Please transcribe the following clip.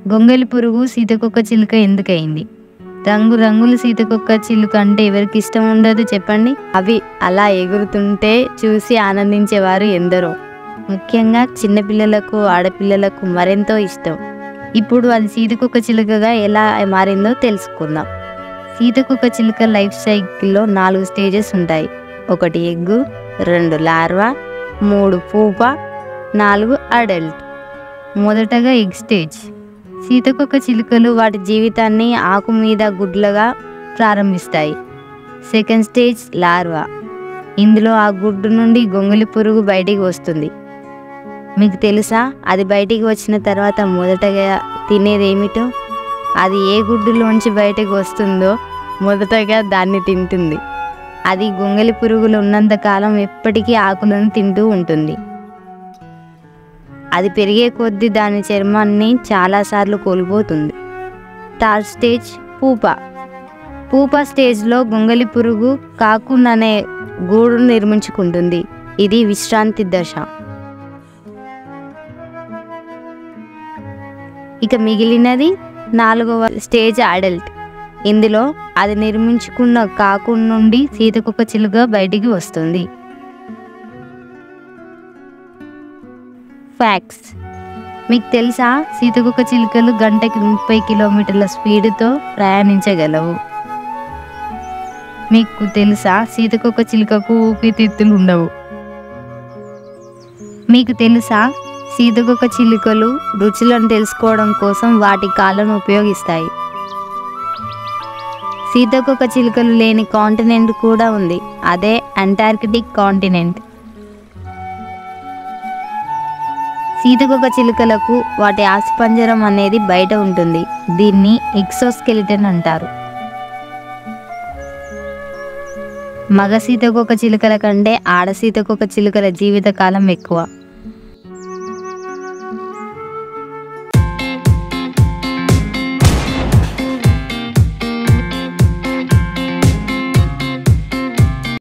గొంగలి పురుగు సీతకొక చిలుక ఎందుకయింది రంగు రంగుల సీతకొక చిలుక అంటే ఎవరికి ఇష్టం ఉండదు చెప్పండి అవి అలా ఎగురుతుంటే చూసి ఆనందించేవారు ఎందరో ముఖ్యంగా చిన్నపిల్లలకు ఆడపిల్లలకు మరెంతో ఇష్టం ఇప్పుడు అది సీతకొక చిలుకగా ఎలా మారిందో తెలుసుకుందాం సీతకొక చిలుక లైఫ్ సైకిల్లో నాలుగు స్టేజెస్ ఉంటాయి ఒకటి ఎగ్గు రెండు లార్వా మూడు పూప నాలుగు అడల్ట్ మొదటగా ఎగ్ స్టేజ్ సీతకొక చిలుకలు వాటి జీవితాన్ని ఆకు మీద గుడ్లగా ప్రారంభిస్తాయి సెకండ్ స్టేజ్ లార్వా ఇందులో ఆ గుడ్డు నుండి గొంగలి పురుగు బయటికి వస్తుంది మీకు తెలుసా అది బయటికి వచ్చిన తర్వాత మొదటగా తినేది ఏమిటో అది ఏ గుడ్డులోంచి బయటకు వస్తుందో మొదటగా దాన్ని తింటుంది అది గొంగలి పురుగులు ఉన్నంత కాలం ఎప్పటికీ ఆకులను తింటూ ఉంటుంది అది పెరిగే కొద్దీ దాని చర్మాన్ని చాలాసార్లు కోల్పోతుంది థర్డ్ స్టేజ్ పూప పూప స్టేజ్లో గొంగలి పురుగు కాకున్ అనే గూడు నిర్మించుకుంటుంది ఇది విశ్రాంతి దశ ఇక మిగిలినది నాలుగవ స్టేజ్ అడల్ట్ ఇందులో అది నిర్మించుకున్న కాకున్ నుండి సీతకొక చిలుక బయటికి వస్తుంది ఫ్యాక్ట్స్ మీకు తెలుసా సీతకొక చిలుకలు గంటకి ముప్పై కిలోమీటర్ల స్పీడ్తో ప్రయాణించగలవు మీకు తెలుసా సీతకొక చిలుకకు ఊపిరితిత్తులు ఉండవు మీకు తెలుసా సీతకొక చిలుకలు రుచులను తెలుసుకోవడం కోసం వాటి కాళ్ళను ఉపయోగిస్తాయి సీతకొక చిలుకలు లేని కాంటినెంట్ కూడా ఉంది అదే అంటార్కిటిక్ కాంటినెంట్ సీతకొక చిలుకలకు వాటి ఆస్పంజరం అనేది బయట ఉంటుంది దీన్ని ఎక్సోస్కెలిటన్ అంటారు మగ సీతకొక చిలుకల కంటే ఆడ సీతకొక చిలుకల జీవితకాలం ఎక్కువ